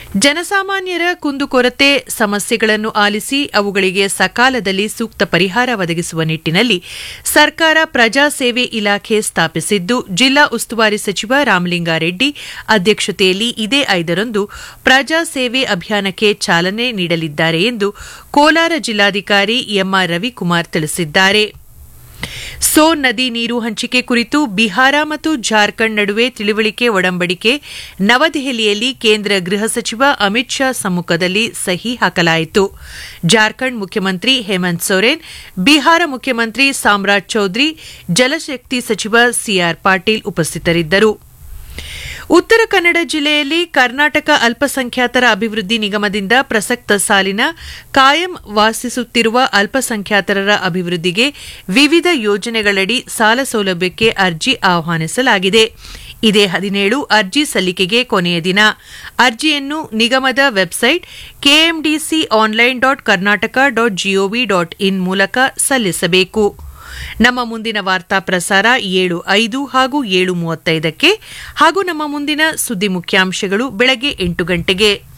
ಜನಸಾಮಾನ್ಯರ ಕುಂದುಕೊರತೆ ಸಮಸ್ಯೆಗಳನ್ನು ಆಲಿಸಿ ಅವುಗಳಿಗೆ ಸಕಾಲದಲ್ಲಿ ಸೂಕ್ತ ಪರಿಹಾರ ಒದಗಿಸುವ ನಿಟ್ಟಿನಲ್ಲಿ ಸರ್ಕಾರ ಪ್ರಜಾ ಸೇವೆ ಇಲಾಖೆ ಸ್ಥಾಪಿಸಿದ್ದು ಜಿಲ್ಲಾ ಉಸ್ತುವಾರಿ ಸಚಿವ ರಾಮಲಿಂಗಾರೆಡ್ಡಿ ಅಧ್ಯಕ್ಷತೆಯಲ್ಲಿ ಇದೇ ಐದರಂದು ಪ್ರಜಾ ಸೇವೆ ಅಭಿಯಾನಕ್ಕೆ ಚಾಲನೆ ನೀಡಲಿದ್ದಾರೆ ಎಂದು ಕೋಲಾರ ಜಿಲ್ಲಾಧಿಕಾರಿ ಎಂಆರ್ ರವಿಕುಮಾರ್ ತಿಳಿಸಿದ್ದಾರೆ ಸೋನ್ ನದಿ ನೀರು ಹಂಚಿಕೆ ಕುರಿತು ಬಿಹಾರ ಮತ್ತು ಜಾರ್ಖಂಡ್ ನಡುವೆ ತಿಳಿವಳಿಕೆ ಒಡಂಬಡಿಕೆ ನವದೆಹಲಿಯಲ್ಲಿ ಕೇಂದ್ರ ಗೃಹ ಸಚಿವ ಅಮಿತ್ ಶಾ ಸಮ್ಮುಖದಲ್ಲಿ ಸಹಿ ಹಾಕಲಾಯಿತು ಜಾರ್ಖಂಡ್ ಮುಖ್ಯಮಂತ್ರಿ ಹೇಮಂತ್ ಸೊರೇನ್ ಬಿಹಾರ ಮುಖ್ಯಮಂತ್ರಿ ಸಾಮ್ರಾಜ್ ಚೌಧರಿ ಜಲಶಕ್ತಿ ಸಚಿವ ಸಿಆರ್ ಪಾಟೀಲ್ ಉಪಸ್ಥಿತರಿದ್ದರು ಉತ್ತರ ಕನ್ನಡ ಜಿಲ್ಲೆಯಲ್ಲಿ ಕರ್ನಾಟಕ ಅಲ್ಪಸಂಖ್ಯಾತರ ಅಭಿವೃದ್ಧಿ ನಿಗಮದಿಂದ ಪ್ರಸಕ್ತ ಸಾಲಿನ ಕಾಯಂ ವಾಸಿಸುತ್ತಿರುವ ಅಲ್ಪಸಂಖ್ಯಾತರ ಅಭಿವೃದ್ಧಿಗೆ ವಿವಿಧ ಯೋಜನೆಗಳಡಿ ಸಾಲ ಸೌಲಭ್ಯಕ್ಕೆ ಅರ್ಜಿ ಆಹ್ವಾನಿಸಲಾಗಿದೆ ಇದೇ ಹದಿನೇಳು ಅರ್ಜಿ ಸಲ್ಲಿಕೆಗೆ ಕೊನೆಯ ದಿನ ಅರ್ಜಿಯನ್ನು ನಿಗಮದ website KMDC online dot Karnataka dot G O V dot in ಮೂಲಕ ಸಲ್ಲಿಸಬೇಕು ನಮ್ಮ ಮುಂದಿನ ವಾರ್ತಾ ಪ್ರಸಾರ ಏಳು ಐದು ಹಾಗೂ ಏಳು ಮೂವತ್ತೈದಕ್ಕೆ ಹಾಗೂ ನಮ್ಮ ಮುಂದಿನ ಸುದ್ದಿ ಮುಖ್ಯಾಂಶಗಳು ಬೆಳಗ್ಗೆ ಎಂಟು ಗಂಟೆಗೆ